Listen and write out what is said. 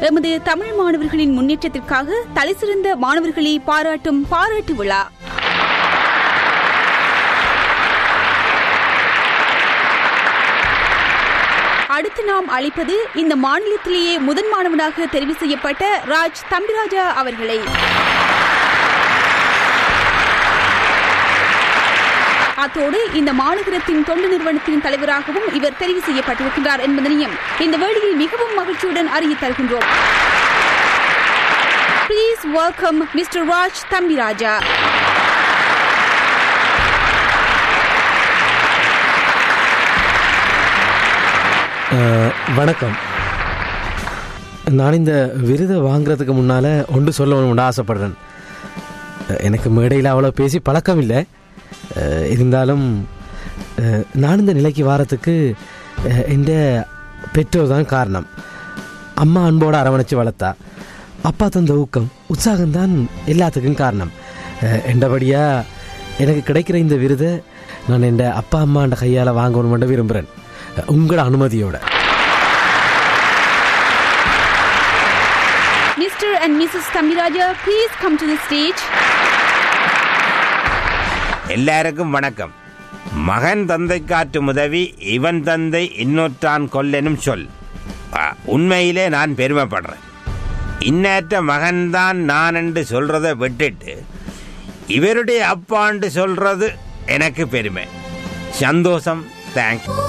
எமது தமிழ் மாணவர்களின் முன்னேற்றத்திற்காக தலைசிறந்த மாணவர்களை பாராட்டும் பாராட்டு விழா அடுத்து நாம் அழைப்பது இந்த மாநிலத்திலேயே முதன் மாணவனாக தெரிவு செய்யப்பட்ட ராஜ் தம்பிராஜா அவர்களை அத்தோடு இந்த மாநகரத்தின் தொண்டு நிறுவனத்தின் தலைவராகவும் இவர் தெரிவு செய்யப்பட்டிருக்கின்றார் என்பதனையும் இந்த வேளையில் மிகவும் மகிழ்ச்சியுடன் அறிய தருகின்றோம் please welcome mister Raj Thambiraja அஹ், வணக்கம் நான் இந்த விருதை வாங்குறதுக்கு முன்னால் ஒன்று சொல்ல வேணும்னு ஆசைப்படுறேன் அஹ், எனக்கு மேடையில் அவ்வளோ பேசி பழக்கம் இல்லை அஹ், இருந்தாலும் அஹ், நான் இந்த நிலைக்கு வாரத்துக்கு எந்த பெற்றோர் தான் காரணம் அம்மா அன்போடு அரவணைச்சு வளர்த்தா அப்பா தந்த ஊக்கம் உற்சாகம்தான் எல்லாத்துக்கும் காரணம் அஹ், என்றபடியாக எனக்கு கிடைக்கிற இந்த விருதை நான் என் அப்பா அம்மாண்ட கையால் வாங்கணுமென்று விரும்புகிறேன் உங்களோட அனுமதியோட mister and missus Thambiraja please come to the stage எல்லாருக்கும் வணக்கம் மகன் தந்தை காற்றும் உதவி இவன் தந்தை இன்னொற்றான் கொல்லெனும் சொல் ஆ, உண்மையிலே நான் பெருமைப்படுறேன் இன்னேற்ற மகன்தான் நான் என்று சொல்றதை விட்டுட்டு இவருடைய அப்பாண்டு சொல்றது எனக்கு பெருமை சந்தோஷம் தேங்க்ஸ்